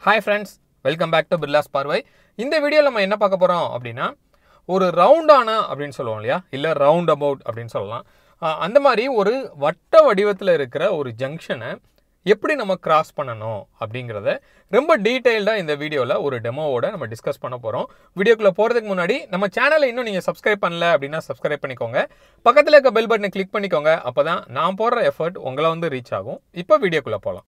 hi friends welcome back to பிர்லாஸ் பார்வை இந்த வீடியோவில் நம்ம என்ன பார்க்க போகிறோம் அப்படின்னா ஒரு ரவுண்டான அப்படின்னு சொல்லுவோம் இல்லையா இல்லை ரவுண்ட் அபவுட் அப்படின்னு சொல்லலாம் ஆஹ் அந்த மாதிரி ஒரு வட்ட வடிவத்தில் இருக்கிற ஒரு ஜங்ஷனை எப்படி நம்ம கிராஸ் பண்ணணும் அப்படிங்கிறத ரொம்ப டீட்டெயில்டாக இந்த வீடியோவில் ஒரு டெமோவோட நம்ம டிஸ்கஸ் பண்ண போகிறோம் வீடியோக்குள்ளே போகிறதுக்கு முன்னாடி நம்ம சேனலை இன்னும் நீங்கள் சப்ஸ்கிரைப் பண்ணல அப்படின்னா சப்ஸ்கிரைப் பண்ணிக்கோங்க பக்கத்தில் இருக்க பெல் பட்டனை கிளிக் பண்ணிக்கோங்க அப்போ தான் நான் போடுற எஃபர்ட் உங்களை வந்து ரீச் ஆகும் இப்போ வீடியோக்குள்ளே போகலாம்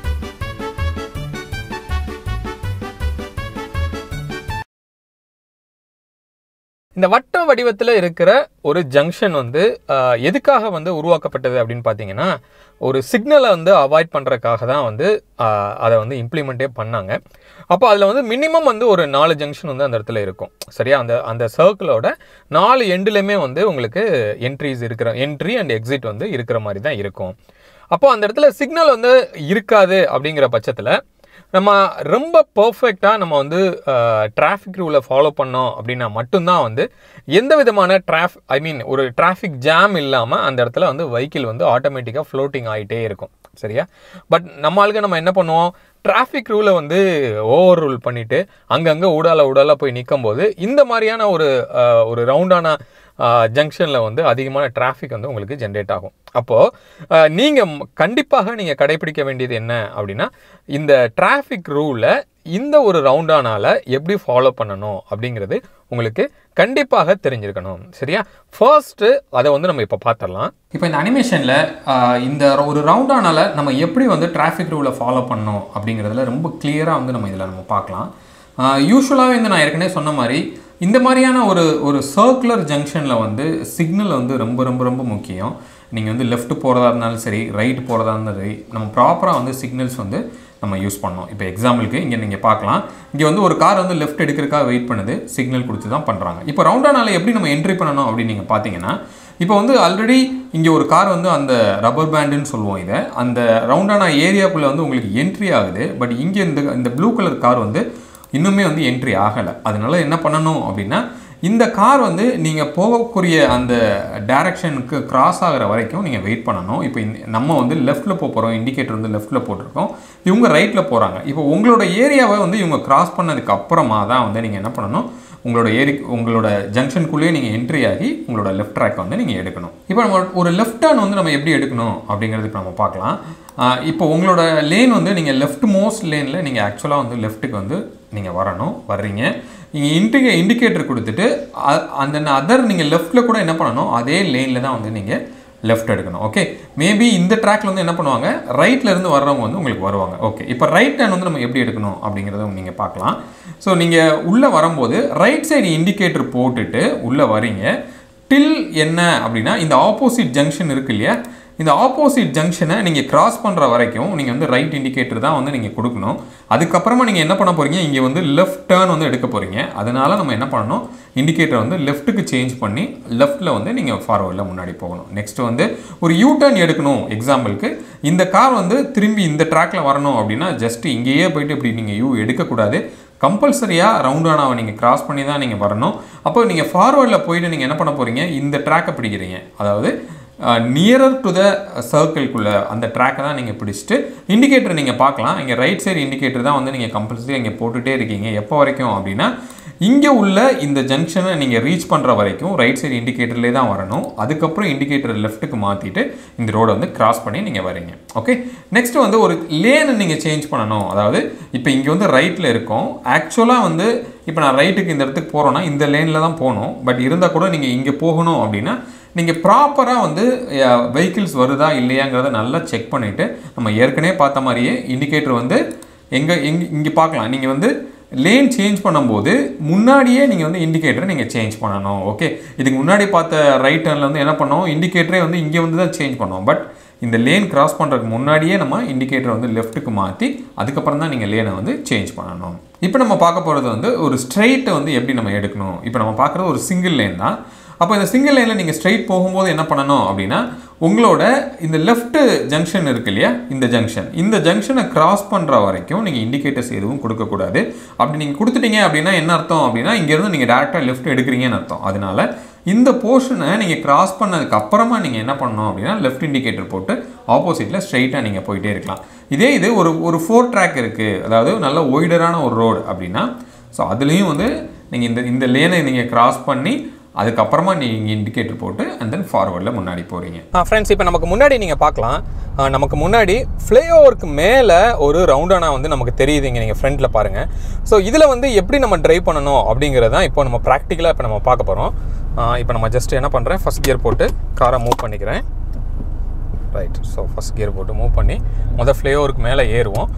இந்த வட்ட வடிவத்தில் இருக்கிற ஒரு ஜங்ஷன் வந்து ஆஹ், எதுக்காக வந்து உருவாக்கப்பட்டது அப்படின்னு பார்த்தீங்கன்னா ஒரு சிக்னலை வந்து அவாய்ட் பண்ணுறதுக்காக தான் வந்து ஆஹ், அதை வந்து இம்ப்ளிமெண்ட்டே பண்ணாங்க அப்போ அதில் வந்து மினிமம் வந்து ஒரு நாலு ஜங்ஷன் வந்து அந்த இடத்துல இருக்கும் சரியா அந்த அந்த சர்க்கிளோட நாலு எண்டுலையுமே வந்து உங்களுக்கு என்ட்ரிஸ் இருக்கிற என்ட்ரி அண்ட் எக்ஸிட் வந்து இருக்கிற மாதிரி தான் இருக்கும் அப்போ அந்த இடத்துல சிக்னல் வந்து இருக்காது அப்படிங்கிற பட்சத்தில் நம்ம ரொம்ப பர்ஃபெக்டாக நம்ம வந்து டிராஃபிக் ரூலை ஃபாலோ பண்ணோம் அப்படின்னா மட்டும்தான் வந்து எந்த விதமான டிராஃப் ஐ மீன் ஒரு டிராஃபிக் ஜாம் இல்லாமல் அந்த இடத்துல வந்து வெஹிக்கிள் வந்து ஆட்டோமேட்டிக்காக ஃப்ளோட்டிங் ஆகிட்டே இருக்கும் சரியா பட் நம்ம ஆளுங்க நம்ம என்ன பண்ணுவோம் டிராஃபிக் ரூலை வந்து ஓவர் ரூல் பண்ணிவிட்டு அங்கங்கே ஊடால ஊடால போய் நிற்கும் போது இந்த மாதிரியான ஒரு அஹ், ஒரு ரவுண்டான ஜங்ஷனில் வந்து அதிகமான டிராஃபிக் வந்து உங்களுக்கு ஜென்ரேட் ஆகும் அப்போது நீங்கள் கண்டிப்பாக நீங்கள் கடைபிடிக்க வேண்டியது என்ன அப்படின்னா இந்த டிராஃபிக் ரூலை இந்த ஒரு ரவுண்டானால எப்படி ஃபாலோ பண்ணணும் அப்படிங்கிறது உங்களுக்கு கண்டிப்பாக தெரிஞ்சிருக்கணும் சரியா ஃபர்ஸ்ட்டு அதை வந்து நம்ம இப்போ பார்த்துடலாம் இப்போ இந்த அனிமேஷனில் இந்த ஒரு ரவுண்டானால நம்ம எப்படி வந்து டிராஃபிக் ரூலை ஃபாலோ பண்ணணும் அப்படிங்கிறதுல ரொம்ப கிளியராக வந்து நம்ம இதில் நம்ம பார்க்கலாம் யூஸ்வலாகவே வந்து நான் ஏற்கனவே சொன்ன மாதிரி இந்த மாதிரியான ஒரு ஒரு சர்க்குலர் ஜங்ஷனில் வந்து சிக்னல் வந்து ரொம்ப ரொம்ப ரொம்ப முக்கியம் நீங்கள் வந்து லெஃப்ட் போகிறதா இருந்தாலும் சரி ரைட் போகிறதா இருந்தாலும் சரி நம்ம ப்ராப்பராக வந்து சிக்னல்ஸ் வந்து நம்ம யூஸ் பண்ணோம் இப்போ எக்ஸாம்பிளுக்கு இங்கே நீங்கள் பார்க்கலாம் இங்கே வந்து ஒரு கார் வந்து லெஃப்ட் எடுக்கிறதுக்காக வெயிட் பண்ணுது சிக்னல் கொடுத்து தான் பண்ணுறாங்க இப்போ ரவுண்டானால எப்படி நம்ம என்ட்ரி பண்ணணும் அப்படின்னு நீங்கள் பார்த்தீங்கன்னா இப்போ வந்து ஆல்ரெடி இங்கே ஒரு கார் வந்து அந்த ரப்பர் பேண்டுன்னு சொல்லுவோம் இதை அந்த ரவுண்டான ஏரியாக்குள்ளே வந்து உங்களுக்கு என்ட்ரி ஆகுது பட் இங்கே இந்த இந்த ப்ளூ கலர் கார் வந்து இன்னுமே வந்து என்ட்ரி ஆகலை அதனால என்ன பண்ணணும் அப்படின்னா இந்த கார் வந்து நீங்கள் போகக்கூடிய அந்த டைரக்ஷனுக்கு கிராஸ் ஆகிற வரைக்கும் நீங்கள் வெயிட் பண்ணணும் இப்போ இந்த- நம்ம வந்து லெஃப்ட்டில் போக போகிறோம் இண்டிகேட்டர் வந்து லெஃப்ட்டில் போட்டிருக்கோம் இவங்க ரைட்டில் போகிறாங்க இப்போ உங்களோட ஏரியாவை வந்து இவங்க கிராஸ் பண்ணதுக்கு அப்புறமா தான் வந்து நீங்கள் என்ன பண்ணணும் உங்களோட ஏரி உங்களோட ஜங்ஷனுக்குள்ளேயே நீங்கள் என்ட்ரி ஆகி உங்களோட லெஃப்ட் ட்ராக் வந்து நீங்கள் எடுக்கணும் இப்போ நம்ம ஒரு லெஃப்ட் டர்ன் வந்து நம்ம எப்படி எடுக்கணும் அப்படிங்கிறது இப்போ நம்ம பார்க்கலாம் ஆஹ் இப்போ உங்களோட லேன் வந்து நீங்கள் லெஃப்ட் மோஸ்ட் லேனில் நீங்கள் ஆக்சுவலாக வந்து லெஃப்ட்டுக்கு வந்து நீங்கள் வரணும் வர்றீங்க நீங்கள் இண்டிகே இண்டிகேட்டர் கொடுத்துட்டு அ- அந்த அதர் நீங்கள் லெஃப்ட்டில் கூட என்ன பண்ணணும் அதே லேனில் தான் வந்து நீங்கள் லெஃப்ட் எடுக்கணும் ஓகே மேபி இந்த ட்ராக்ல வந்து என்ன பண்ணுவாங்க ரைட்ல இருந்து வர்றவங்க வந்து உங்களுக்கு வருவாங்க ஓகே இப்போ ரைட் டர்ன் வந்து நம்ம எப்படி எடுக்கணும் அப்படிங்கிறத நீங்கள் பார்க்கலாம் ஸோ நீங்கள் உள்ளே வரும்போது ரைட் சைடு இண்டிகேட்டர் போட்டுட்டு உள்ளே வரீங்க டில் என்ன அப்படின்னா இந்த ஆப்போசிட் ஜங்ஷன் இருக்கு இல்லையா இந்த ஆப்போசிட் ஜங்ஷனை நீங்கள் கிராஸ் பண்ணுற வரைக்கும் நீங்கள் வந்து ரைட் இண்டிகேட்டர் தான் வந்து நீங்கள் கொடுக்கணும் அதுக்கப்புறமா நீங்கள் என்ன பண்ண போகிறீங்க இங்கே வந்து லெஃப்ட் டேர்ன் வந்து எடுக்க போகிறீங்க அதனால நம்ம என்ன பண்ணணும் இண்டிகேட்டர் வந்து லெஃப்ட்டுக்கு சேஞ்ச் பண்ணி லெஃப்ட்டில் வந்து நீங்கள் ஃபார்வர்டில் முன்னாடி போகணும் நெக்ஸ்ட் வந்து ஒரு யூ டர்ன் எடுக்கணும் எக்ஸாம்பிளுக்கு இந்த கார் வந்து திரும்பி இந்த ட்ராக்ல வரணும் அப்படின்னா ஜஸ்ட் இங்கேயே போயிட்டு இப்படி நீங்கள் யூ எடுக்கக்கூடாது கம்பல்சரியாக ரவுண்டானாவை நீங்கள் கிராஸ் பண்ணி தான் நீங்கள் வரணும் அப்போ நீங்கள் ஃபார்வர்டில் போயிட்டு நீங்கள் என்ன பண்ண போகிறீங்க இந்த ட்ராக்கை பிடிக்கிறீங்க அதாவது நியரர் டு த சர்க்கிள்குள்ளே அந்த ட்ராக்கை தான் நீங்கள் பிடிச்சிட்டு இண்டிகேட்டர் நீங்கள் பார்க்கலாம் இங்கே ரைட் சைடு இண்டிகேட்டர் தான் வந்து நீங்கள் கம்பல்சரி இங்கே போட்டுகிட்டே இருக்கீங்க எப்போ வரைக்கும் அப்படின்னா இங்கே உள்ள இந்த ஜங்ஷனை நீங்கள் ரீச் பண்ணுற வரைக்கும் ரைட் சைடு இண்டிகேட்டர்லேயே தான் வரணும் அதுக்கப்புறம் இண்டிகேட்டர் லெஃப்ட்டுக்கு மாற்றிட்டு இந்த ரோடை வந்து கிராஸ் பண்ணி நீங்கள் வரீங்க ஓகே நெக்ஸ்ட் வந்து ஒரு லேனை நீங்கள் சேஞ்ச் பண்ணணும் அதாவது இப்போ இங்கே வந்து ரைட்டில் இருக்கோம் ஆக்சுவலாக வந்து இப்போ நான் ரைட்டுக்கு இந்த இடத்துக்கு போகிறோன்னா இந்த லேனில் தான் போகணும் பட் இருந்தால் கூட நீங்கள் இங்கே போகணும் அப்படின்னா நீங்கள் ப்ராப்பராக வந்து வெஹிக்கிள்ஸ் வருதா இல்லையாங்கிறத நல்லா செக் பண்ணிவிட்டு நம்ம ஏற்கனவே பார்த்த மாதிரியே இண்டிகேட்டர் வந்து எங்கே எங்கே இங்கே பார்க்கலாம் நீங்கள் வந்து லேன் சேஞ்ச் பண்ணும்போது முன்னாடியே நீங்கள் வந்து இண்டிகேட்டரை நீங்கள் சேஞ்ச் பண்ணணும் ஓகே இதுக்கு முன்னாடி பார்த்த ரைட் டர்னில் வந்து என்ன பண்ணோம் இண்டிகேட்டரே வந்து இங்கே வந்து தான் சேஞ்ச் பண்ணோம் பட் இந்த லேன் கிராஸ் பண்ணுறதுக்கு முன்னாடியே நம்ம இண்டிகேட்டர் வந்து லெஃப்ட்டுக்கு மாற்றி அதுக்கப்புறம் தான் நீங்கள் லேனை வந்து சேஞ்ச் பண்ணணும் இப்போ நம்ம பார்க்க போகிறது வந்து ஒரு ஸ்ட்ரைட்டை வந்து எப்படி நம்ம எடுக்கணும் இப்போ நம்ம பார்க்குறது ஒரு சிங்கிள் லேன் தான் அப்போ இந்த சிங்கிள் லைனில் நீங்கள் ஸ்ட்ரைட் போகும்போது என்ன பண்ணணும் அப்படின்னா உங்களோட இந்த லெஃப்ட் ஜங்ஷன் இருக்கு இல்லையா இந்த ஜங்ஷன் இந்த ஜங்ஷனை கிராஸ் பண்ணுற வரைக்கும் நீங்கள் இண்டிகேட்டர்ஸ் எதுவும் கொடுக்கக்கூடாது அப்படி நீங்கள் கொடுத்துட்டீங்க அப்படின்னா என்ன அர்த்தம் அப்படின்னா இங்கேருந்து நீங்கள் டேரெக்டாக லெஃப்ட் எடுக்கிறீங்கன்னு அர்த்தம் அதனால இந்த போர்ஷனை நீங்கள் கிராஸ் பண்ணதுக்கு அப்புறமா நீங்கள் என்ன பண்ணணும் அப்படின்னா லெஃப்ட் இண்டிகேட்டர் போட்டு ஆப்போசிட்டில் ஸ்ட்ரைட்டாக நீங்கள் போயிட்டே இருக்கலாம் இதே இது ஒரு ஒரு ஃபோர் ட்ராக் இருக்குது அதாவது நல்ல ஒய்டரான ஒரு ரோடு அப்படின்னா ஸோ அதுலேயும் வந்து நீங்கள் இந்த இந்த லேனை நீங்கள் கிராஸ் பண்ணி அதுக்கப்புறமா நீங்கள் இண்டிகேட்டர் போட்டு அண்ட் தென் ஃபார்வர்டில் முன்னாடி போகிறீங்க ஃப்ரெண்ட்ஸ் இப்போ நமக்கு முன்னாடி நீங்கள் பார்க்கலாம் ஆ, நமக்கு முன்னாடி ஃப்ளைஓவருக்கு மேலே ஒரு ரவுண்டானா வந்து நமக்கு தெரியுதுங்க நீங்கள் ஃப்ரண்ட்டில் பாருங்கள் ஸோ இதில் வந்து எப்படி நம்ம டிரைவ் பண்ணணும் அப்படிங்கிறது தான் இப்போ நம்ம ப்ராக்டிக்கலாக இப்போ நம்ம பார்க்க போகிறோம் இப்போ நம்ம ஜஸ்ட் என்ன பண்ணுறேன் ஃபஸ்ட் கியர் போட்டு காரை மூவ் பண்ணிக்கிறேன் ரைட் ஸோ ஃபஸ்ட் கியர் போட்டு மூவ் பண்ணி முதல் ஃப்ளைஓவருக்கு மேலே ஏறுவோம்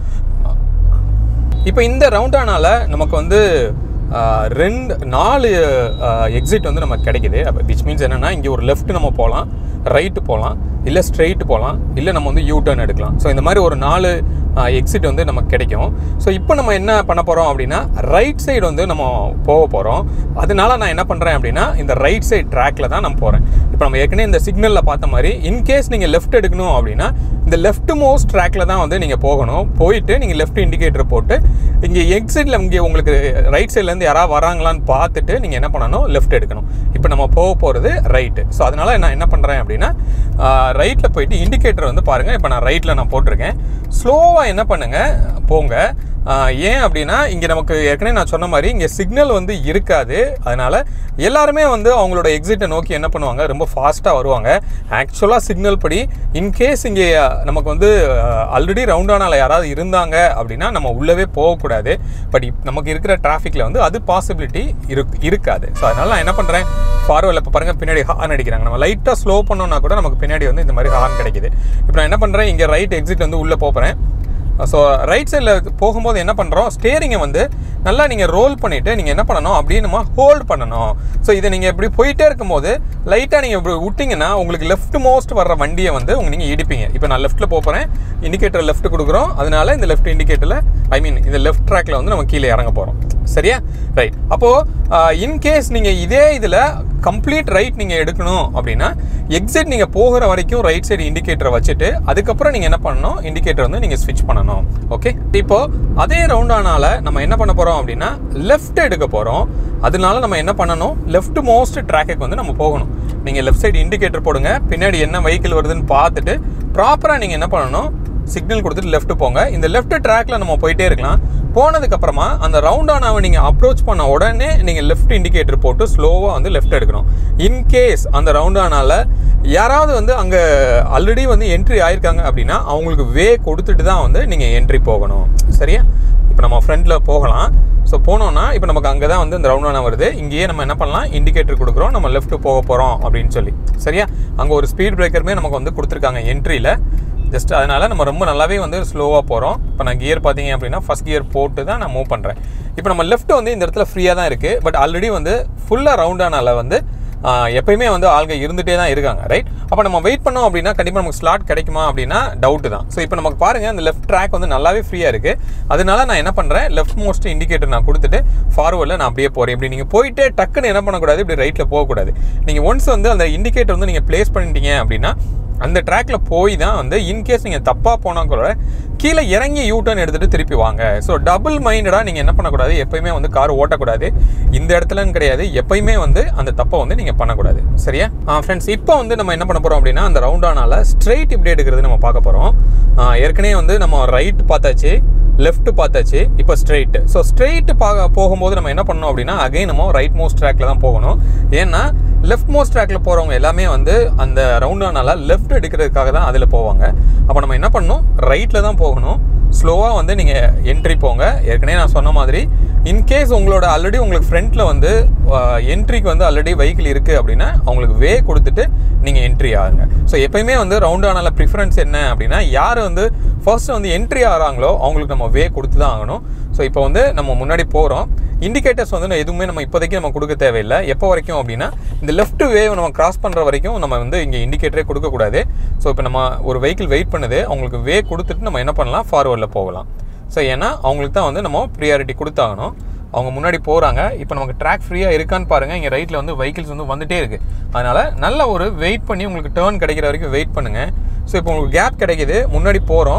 இப்போ இந்த ரவுண்டானால நமக்கு வந்து ஆஹ், ரெண்டு நாலு எக்ஸிட் வந்து நமக்கு கிடைக்குது அப்போ விச் மீன்ஸ் என்னென்னா இங்கே ஒரு லெஃப்ட் நம்ம போகலாம் ரைட்டு போகலாம் இல்லை ஸ்ட்ரெயிட் போகலாம் இல்லை நம்ம வந்து யூ டர்ன் எடுக்கலாம் ஸோ இந்த மாதிரி ஒரு நாலு எக்ஸிட் வந்து நமக்கு கிடைக்கும் ஸோ இப்போ நம்ம என்ன பண்ண போகிறோம் அப்படின்னா ரைட் சைடு வந்து நம்ம போக போகிறோம் அதனால நான் என்ன பண்ணுறேன் அப்படின்னா இந்த ரைட் சைடு ட்ராக்ல தான் நான் போகிறேன் இப்போ நம்ம ஏற்கனவே இந்த சிக்னலில் பார்த்த மாதிரி இன்கேஸ் நீங்கள் லெஃப்ட் எடுக்கணும் அப்படின்னா இந்த லெஃப்ட் மோஸ்ட் ட்ராக்ல தான் வந்து நீங்கள் போகணும் போயிட்டு நீங்கள் லெஃப்ட் இண்டிகேட்டர் போட்டு இங்கே எக்ஸிட்டில் இங்கே உங்களுக்கு ரைட் சைட்லேருந்து யாராவது வராங்களான்னு பார்த்துட்டு நீங்கள் என்ன பண்ணணும் லெஃப்ட் எடுக்கணும் இப்போ நம்ம போக போகிறது ரைட்டு ஸோ அதனால நான் என்ன பண்ணுறேன் அப்படின்னா ரைட்டில் போயிட்டு இண்டிகேட்டர் வந்து பாருங்கள் இப்போ நான் ரைட்டில் நான் போட்டிருக்கேன் ஸ்லோவாக என்ன பண்ணுங்கள் போங்க ஆஹ் ஏன் அப்படின்னா இங்கே நமக்கு ஏற்கனவே நான் சொன்ன மாதிரி இங்கே சிக்னல் வந்து இருக்காது அதனால எல்லாருமே வந்து அவங்களோட எக்ஸிட்டை நோக்கி என்ன பண்ணுவாங்க ரொம்ப ஃபாஸ்ட்டாக வருவாங்க ஆக்சுவலாக சிக்னல் படி இன்கேஸ் இங்கே நமக்கு வந்து ஆல்ரெடி ரவுண்டானால யாராவது இருந்தாங்க அப்படின்னா நம்ம உள்ளவே போகக்கூடாது பட் நமக்கு இருக்கிற டிராஃபிக்கில் வந்து அது பாசிபிலிட்டி இரு இருக்காது ஸோ அதனால நான் என்ன பண்ணுறேன் ஃபார்வர்டில் இப்போ பாருங்கள் பின்னாடி ஹார்ன் அடிக்கிறாங்க நம்ம லைட்டாக ஸ்லோ பண்ணோம்னா கூட நமக்கு பின்னாடி வந்து இந்த மாதிரி ஹார்ன் கிடைக்குது இப்போ நான் என்ன பண்ணுறேன் இங்கே ரைட் எக்ஸிட் வந்து உள்ளே போகிறேன் ஸோ ரைட் சைடில் போகும்போது என்ன பண்ணுறோம் ஸ்டேரிங்கை வந்து நல்லா நீங்கள் ரோல் பண்ணிவிட்டு நீங்கள் என்ன பண்ணணும் அப்படியே நம்ம ஹோல்ட் பண்ணணும் ஸோ இதை நீங்கள் இப்படி போயிட்டே இருக்கும்போது லைட்டாக நீங்கள் இப்படி விட்டிங்கன்னா உங்களுக்கு லெஃப்ட் மோஸ்ட் வர்ற வண்டியை வந்து உங்க நீங்கள் இடிப்பீங்க இப்போ நான் லெஃப்ட்டில் போகிறேன் இண்டிகேட்டர் லெஃப்ட் கொடுக்குறோம் அதனால இந்த லெஃப்ட் இண்டிகேட்டரில் ஐ மீன் இந்த லெஃப்ட் ட்ராக்ல வந்து நம்ம கீழே இறங்க போகிறோம் சரியா ரைட் அப்போது இன்கேஸ் நீங்கள் இதே இதில் கம்ப்ளீட் ரைட் நீங்கள் எடுக்கணும் அப்படின்னா எக்ஸிட் நீங்கள் போகிற வரைக்கும் ரைட் சைடு இண்டிகேட்டரை வச்சுட்டு அதுக்கப்புறம் நீங்கள் என்ன பண்ணணும் இண்டிகேட்டர் வந்து நீங்கள் ஸ்விட்ச் பண்ணணும் ஓகே இப்போ அதே ரவுண்டானால நம்ம என்ன பண்ண போகிறோம் அப்படின்னா லெஃப்ட் எடுக்க போகிறோம் அதனால நம்ம என்ன பண்ணணும் லெஃப்ட் மோஸ்ட் ட்ராக்குக்கு வந்து நம்ம போகணும் நீங்கள் லெஃப்ட் சைடு இண்டிகேட்டர் போடுங்க பின்னாடி என்ன வெஹிக்கிள் வருதுன்னு பார்த்துட்டு ப்ராப்பராக நீங்கள் என்ன பண்ணணும் சிக்னல் கொடுத்துட்டு லெஃப்ட் போங்க இந்த லெஃப்ட் ட்ராக்ல நம்ம போயிட்டே இருக்கலாம் போனதுக்கு அப்புறமா அந்த ரவுண்டானாவை நீங்க அப்ரோச் பண்ண உடனே நீங்க லெஃப்ட் இண்டிகேட்டர் போட்டு ஸ்லோவா வந்து லெஃப்ட் எடுக்கணும் இன்கேஸ் அந்த ரவுண்டானால யாராவது வந்து அங்க ஆல்ரெடி வந்து என்ட்ரி ஆயிருக்காங்க அப்படின்னா அவங்களுக்கு வே கொடுத்துட்டு தான் வந்து நீங்க என்ட்ரி போகணும் சரியா இப்போ நம்ம ஃப்ரண்ட்ல போகலாம் ஸோ போனோம்னா இப்போ நமக்கு அங்கே தான் வந்து இந்த ரவுண்டானா வருது இங்கேயே நம்ம என்ன பண்ணலாம் இண்டிகேட்டர் கொடுக்குறோம் நம்ம லெஃப்ட் போக போகிறோம் அப்படின்னு சொல்லி சரியா அங்கே ஒரு ஸ்பீட் பிரேக்கருமே நமக்கு வந்து கொடுத்துருக்காங்க என்ட்ரியில் ஜஸ்ட் அதனால நம்ம ரொம்ப நல்லாவே வந்து ஸ்லோவாக போகிறோம் இப்போ நான் கியர் பார்த்தீங்க அப்படின்னா ஃபஸ்ட் கியர் போட்டு தான் நான் மூவ் பண்ணுறேன் இப்போ நம்ம லெஃப்ட் வந்து இந்த இடத்துல ஃப்ரீயாக தான் இருக்குது பட் ஆல்ரெடி வந்து ஃபுல்லாக ரவுண்டானால வந்து ஆஹ், எப்பயுமே வந்து ஆளுங்க இருந்துகிட்டே தான் இருக்காங்க ரைட் அப்போ நம்ம வெயிட் பண்ணோம் அப்படின்னா கண்டிப்பாக நமக்கு ஸ்லாட் கிடைக்குமா அப்படின்னா டவுட் தான் ஸோ இப்போ நமக்கு பாருங்க அந்த லெஃப்ட் ட்ராக் வந்து நல்லாவே ஃப்ரீயாக இருக்குது அதனால நான் என்ன பண்ணுறேன் லெஃப்ட் மோஸ்ட் இண்டிகேட்டர் நான் கொடுத்துட்டு ஃபார்வர்டில் நான் அப்படியே போகிறேன் இப்படி நீங்கள் போயிட்டு டக்குன்னு என்ன பண்ணக்கூடாது இப்படி ரைட்டில் போகக்கூடாது நீங்கள் ஒன்ஸ் வந்து அந்த இண்டிகேட்டர் வந்து நீங்கள் ப்ளேஸ் பண்ணிட்டீங்க அப்படின்னா அந்த ட்ராக்ல போய் தான் வந்து இன்கேஸ் நீங்கள் தப்பாக போனால் கூட கீழே இறங்கி யூ டர்ன் எடுத்துகிட்டு திருப்பி வாங்க ஸோ டபுள் மைண்டடாக நீங்கள் என்ன பண்ணக்கூடாது எப்பயுமே வந்து கார் ஓட்டக்கூடாது இந்த இடத்துலன்னு கிடையாது எப்பயுமே வந்து அந்த தப்பை வந்து நீங்கள் பண்ணக்கூடாது சரியா ஃப்ரெண்ட்ஸ் இப்போ வந்து நம்ம என்ன பண்ண போகிறோம் அப்படின்னா அந்த ரவுண்டானால ஸ்ட்ரைட் இப்படி எடுக்கிறது நம்ம பார்க்க போகிறோம் ஏற்கனவே வந்து நம்ம ரைட் பார்த்தாச்சு லெஃப்ட் பார்த்தாச்சு இப்போ ஸ்ட்ரெயிட் ஸோ ஸ்ட்ரெயிட் பா போகும்போது நம்ம என்ன பண்ணணும் அப்படின்னா அகைன் நம்ம ரைட் மோஸ்ட் ட்ராக்ல தான் போகணும் ஏன்னா லெஃப்ட் மோஸ்ட் ட்ராக்ல போகிறவங்க எல்லாமே வந்து அந்த ரவுண்டானால லெஃப்ட் எடுக்கிறதுக்காக தான் அதில் போவாங்க அப்போ நம்ம என்ன பண்ணணும் ரைட்டில் தான் போகணும் ஸ்லோவாக வந்து நீங்கள் என்ட்ரி போங்க ஏற்கனவே நான் சொன்ன மாதிரி இன்கேஸ் உங்களோட ஆல்ரெடி உங்களுக்கு ஃப்ரண்ட்டில் வந்து என்ட்ரிக்கு வந்து ஆல்ரெடி வெஹிக்கிள் இருக்குது அப்படின்னா அவங்களுக்கு வே கொடுத்துட்டு நீங்கள் என்ட்ரி ஆகுங்க ஸோ எப்பயுமே வந்து ரவுண்டானால ப்ரிஃபரன்ஸ் என்ன அப்படின்னா யார் வந்து ஃபர்ஸ்ட் வந்து என்ட்ரி ஆகிறாங்களோ அவங்களுக்கு நம்ம வே கொடுத்து தான் ஆகணும் ஸோ இப்போ வந்து நம்ம முன்னாடி போகிறோம் இண்டிகேட்டர்ஸ் வந்து நான் எதுவுமே நம்ம இப்போதைக்கு நம்ம கொடுக்க தேவையில்லை எப்போ வரைக்கும் அப்படின்னா இந்த லெஃப்ட் வேவ் நம்ம கிராஸ் பண்ணுற வரைக்கும் நம்ம வந்து இங்கே இண்டிகேட்டரே கொடுக்கக்கூடாது ஸோ இப்போ நம்ம ஒரு வெஹிக்கிள் வெயிட் பண்ணுது அவங்களுக்கு வே கொடுத்துட்டு நம்ம என்ன பண்ணலாம் ஃபார்வர்டில் போகலாம் ஸோ ஏன்னா அவங்களுக்கு தான் வந்து நம்ம ப்ரியாரிட்டி கொடுத்தாகணும் அவங்க முன்னாடி போகிறாங்க இப்போ நமக்கு ட்ராக் ஃப்ரீயாக இருக்கான்னு பாருங்கள் இங்கே ரைட்டில் வந்து வெஹிக்கிள்ஸ் வந்து வந்துட்டே இருக்குது அதனால் நல்ல ஒரு வெயிட் பண்ணி உங்களுக்கு டேர்ன் கிடைக்கிற வரைக்கும் வெயிட் பண்ணுங்கள் ஸோ இப்போ உங்களுக்கு கேப் கிடைக்குது முன்னாடி போகிறோம்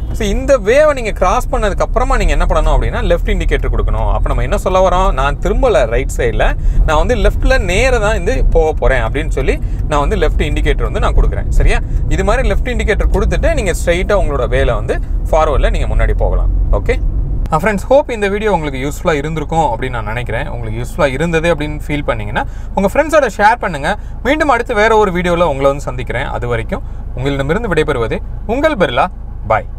ஸோ இந்த வேவை நீங்கள் கிராஸ் பண்ணதுக்கு அப்புறமா நீங்கள் என்ன பண்ணணும் அப்படின்னா லெஃப்ட் இண்டிகேட்டர் கொடுக்கணும் அப்போ நம்ம என்ன சொல்ல வரோம் நான் திரும்பல ரைட் சைடில் நான் வந்து லெஃப்ட்டில் நேராக தான் வந்து போக போகிறேன் அப்படின்னு சொல்லி நான் வந்து லெஃப்ட் இண்டிகேட்டர் வந்து நான் கொடுக்குறேன் சரியா இது மாதிரி லெஃப்ட் இண்டிகேட்டர் கொடுத்துட்டு நீங்கள் ஸ்ட்ரைட்டாக உங்களோட வேலை வந்து ஃபார்வர்டில் நீங்கள் முன்னாடி போகலாம் ஓகே ஃப்ரெண்ட்ஸ் ஹோப் இந்த வீடியோ உங்களுக்கு யூஸ்ஃபுல்லாக இருந்திருக்கும் அப்படின்னு நான் நினைக்கிறேன் உங்களுக்கு யூஸ்ஃபுல்லாக இருந்தது அப்படின்னு ஃபீல் பண்ணீங்கன்னா உங்கள் ஃப்ரெண்ட்ஸோட ஷேர் பண்ணுங்கள் மீண்டும் அடுத்து வேற ஒரு வீடியோவில் உங்களை வந்து சந்திக்கிறேன் அது வரைக்கும் உங்களிடமிருந்து விடைபெறுவது உங்கள் பெர்லா பாய்